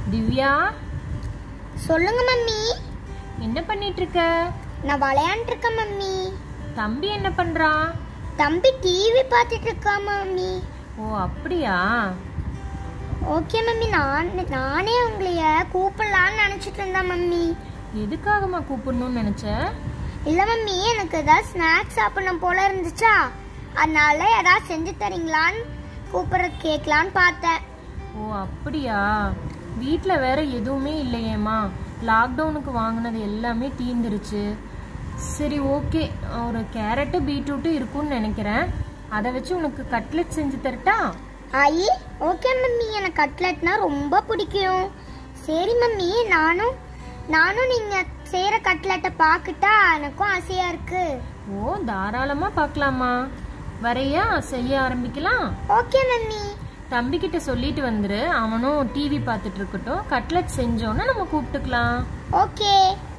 திவ்யா சொல்லுங்க மம்மி என்ன பண்ணிட்டு இருக்க நான் விளையாண்டுட்டு இருக்கேன் மம்மி தம்பி என்ன பண்றான் தம்பி டிவி பார்த்துட்டு இருக்கா மம்மி ஓ அப்படியா ஓகே மம்மி நான் நானே உங்களைய கூப்பிடலான்னு நினச்சிட்டு இருந்தேன் மம்மி எதுக்காகமா கூப்பிடணும்னு நினைச்ச இல்லை மம்மி எனக்கு ஏதாவது ஸ்நாக்ஸ் சாப்பிடணும் போல இருந்துச்சா அதனால ஏதாவது செஞ்சு தரீங்களான்னு கூப்பிட்றது கேட்கலான்னு பார்த்தேன் ஓ அப்படியா வீட்டில் வேற எதுவுமே இல்லையேம்மா லாக்டவுனுக்கு வாங்கினது எல்லாமே தீந்துருச்சு சரி ஓகே ஒரு கேரட்டு பீட்ரூட்டு இருக்கும்னு நினைக்கிறேன் அதை வச்சு உனக்கு கட்லெட் செஞ்சு தரட்டா ஐ ஓகே மம்மி எனக்கு கட்லெட்னா ரொம்ப பிடிக்கும் சரி மம்மி நானும் நானும் நீங்கள் செய்கிற கட்லெட்டை பார்த்துட்டா எனக்கும் ஆசையாக இருக்கு ஓ தாராளமாக பார்க்கலாமா வரையா செய்ய ஆரம்பிக்கலாம் ஓகே மம்மி தம்பிக்கிட்ட சொல்லிட்டு வந்துரு அவனும் டிவி பார்த்துட்டு இருக்கட்டும் கட்லெட் செஞ்சோன்னா நம்ம கூப்பிட்டுக்கலாம் ஓகே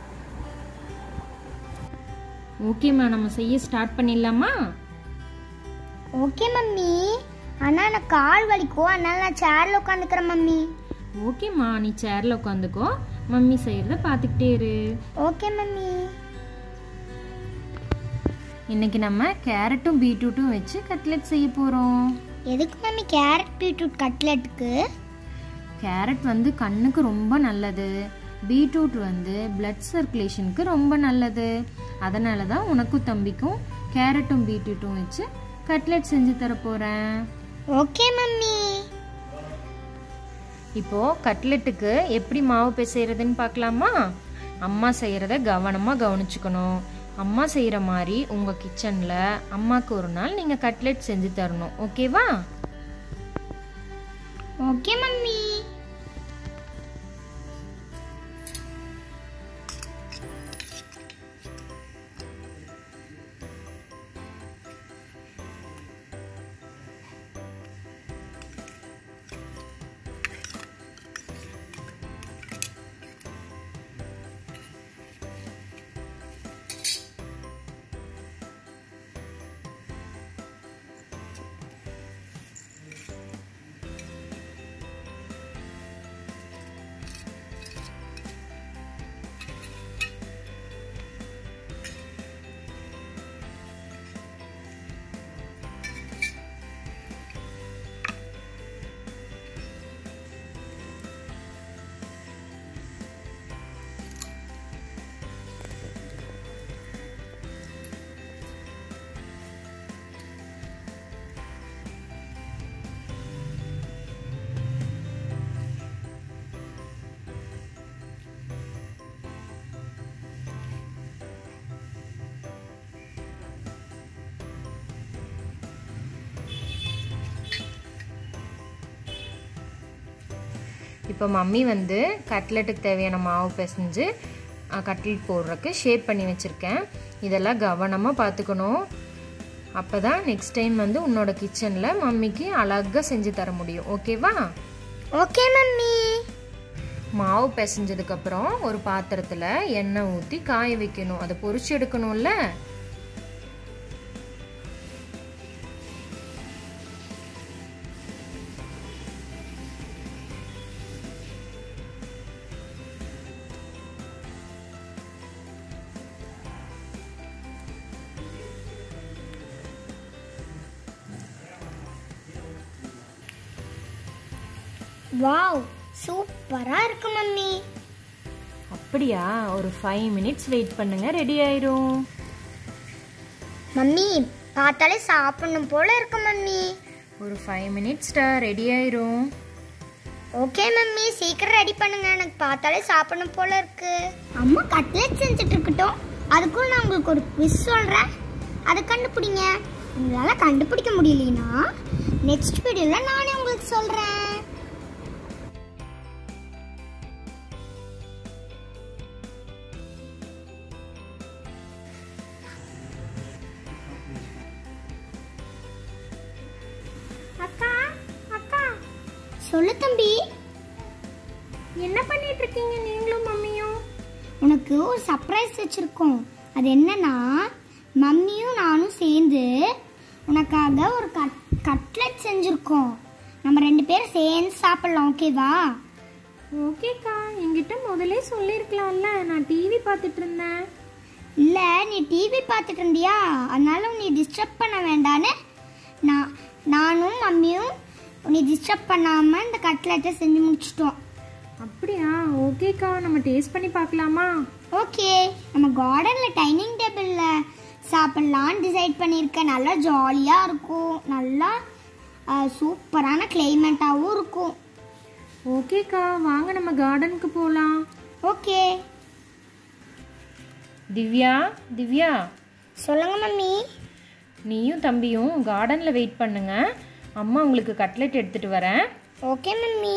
ஓகேம்மா நம்ம செய்ய ஸ்டார்ட் பண்ணிடலாமா ஓகே மம்மி ஆனால் எனக்கு கால் வலிக்கும் அதனால நான் சேரில் உட்காந்துக்கிறேன் மம்மி ஓகேம்மா நீ சேர்ல உட்காந்துக்கோ மம்மி செய்யறத பார்த்துக்கிட்டே இரு ஓகே மம்மி இன்னைக்கு நம்ம கேரட்டும் பீட்ரூட்டும் வச்சு கட்லெட் செய்ய போகிறோம் எதுக்கு மம்மி கேரட் பீட்ரூட் கட்லெட்டுக்கு கேரட் வந்து கண்ணுக்கு ரொம்ப நல்லது பீட்ரூட் வந்து பிளட் சர்க்குலேஷனுக்கு ரொம்ப நல்லது அதனால தான் உனக்கும் தம்பிக்கும் கேரட்டும் பீட்ரூட்டும் வச்சு கட்லெட் செஞ்சு தர போகிறேன் ஓகே மம்மி இப்போ கட்லெட்டுக்கு எப்படி மாவு பிசைறதுன்னு பார்க்கலாமா அம்மா செய்கிறத கவனமாக கவனிச்சுக்கணும் அம்மா செய்கிற மாதிரி உங்கள் கிச்சனில் அம்மாவுக்கு ஒரு நாள் நீங்கள் கட்லெட் செஞ்சு தரணும் ஓகேவா ஓகே மம்மி இப்போ மம்மி வந்து கட்லெட்டுக்கு தேவையான மாவு பிசைஞ்சு அஹ், கட்லெட் போடுறதுக்கு ஷேப் பண்ணி வச்சுருக்கேன் இதெல்லாம் கவனமாக பார்த்துக்கணும் அப்போ தான் நெக்ஸ்ட் டைம் வந்து உன்னோட கிச்சனில் மம்மிக்கு அழகாக செஞ்சு தர முடியும் ஓகேவா ஓகே மம்மி மாவு பிசைஞ்சதுக்கப்புறம் ஒரு பாத்திரத்தில் எண்ணெய் ஊற்றி காய வைக்கணும் அதை பொரிச்சு எடுக்கணும்ல வாவ் சூப்பராக இருக்கு மம்மி அப்படியா ஒரு ஃபைவ் மினிட்ஸ் வெயிட் பண்ணுங்க ரெடி ஆயிரும் மம்மி பார்த்தாலே சாப்பிடணும் போல இருக்கு மம்மி ஒரு ஃபைவ் மினிட்ஸ்டா ரெடி ஆயிரும் ஓகே மம்மி சீக்கிரம் ரெடி பண்ணுங்க எனக்கு பார்த்தாலே சாப்பிடணும் போல இருக்கு அம்மா கட்லெட் செஞ்சுட்டு இருக்கட்டும் அதுக்குள்ள நான் உங்களுக்கு ஒரு குவிஸ் சொல்றேன் அதை கண்டுபிடிங்க உங்களால கண்டுபிடிக்க முடியலனா நெக்ஸ்ட் வீடியோல நானே உங்களுக்கு சொல்றேன் அக்கா அக்கா சொல்லு தம்பி என்ன பண்ணிட்டு இருக்கீங்க நீங்களும் மம்மியும் உனக்கு ஒரு சர்ப்ரைஸ் வச்சிருக்கோம் அது என்னன்னா மம்மியும் நானும் சேர்ந்து உனக்காக ஒரு கட் கட்லெட் செஞ்சுருக்கோம் நம்ம ரெண்டு பேரும் சேர்ந்து சாப்பிடலாம் ஓகேவா ஓகேக்கா என்கிட்ட முதலே சொல்லியிருக்கலாம்ல நான் டிவி பார்த்துட்டு இருந்தேன் இல்லை நீ டிவி பார்த்துட்டு இருந்தியா அதனால உன்னை டிஸ்டர்ப் பண்ண வேண்டான்னு நான் நானும் மம்மியும் உன்னை டிஸ்டர்ப் பண்ணாமல் இந்த கட்லெட்டை செஞ்சு முடிச்சிட்டோம் அப்படியா ஓகேக்கா நம்ம டேஸ்ட் பண்ணி பார்க்கலாமா ஓகே நம்ம கார்டனில் டைனிங் டேபிளில் சாப்பிட்லான்னு டிசைட் பண்ணியிருக்கேன் நல்லா ஜாலியாக இருக்கும் நல்லா சூப்பரான கிளைமேட்டாகவும் இருக்கும் ஓகேக்கா வாங்க நம்ம கார்டனுக்கு போகலாம் ஓகே திவ்யா திவ்யா சொல்லுங்க மம்மி நீயும் தம்பியும் கார்டனில் வெயிட் பண்ணுங்க அம்மா உங்களுக்கு கட்லெட் எடுத்துட்டு வரேன் ஓகே மம்மி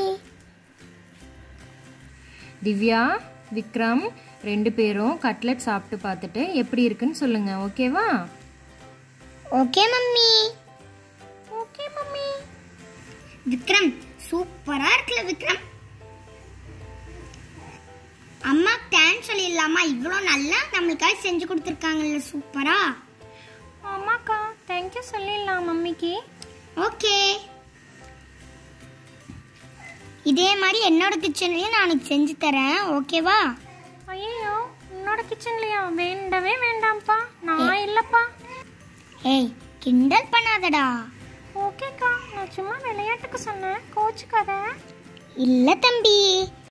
திவ்யா விக்ரம் ரெண்டு பேரும் கட்லெட் சாப்பிட்டு பார்த்துட்டு எப்படி இருக்குன்னு சொல்லுங்க ஓகேவா okay mummy okay mummy Vikram சூப்பரா இருக்குல்ல விக்ரம் அம்மா தேங்க்ஸ் சொல்லிடலாமா இவ்வளோ நல்லா நம்மளுக்காக செஞ்சு கொடுத்துருக்காங்கல்ல சூப்பரா ஆமாக்கா தேங்க்யூ சொல்லிடலாம் மம்மிக்கு ஓகே இதே மாதிரி என்னோட கிச்சன்லயும் நான் உனக்கு செஞ்சு தரேன் ஓகேவா ஐயோ உன்னோட கிச்சன்லையா வேண்டவே வேண்டாம்ப்பா நான் இல்லைப்பா ஏய் கிண்டல் பண்ணாதடா ஓகேக்கா நான் சும்மா விளையாட்டுக்கு சொன்னேன் கோச்சுக்காத இல்ல தம்பி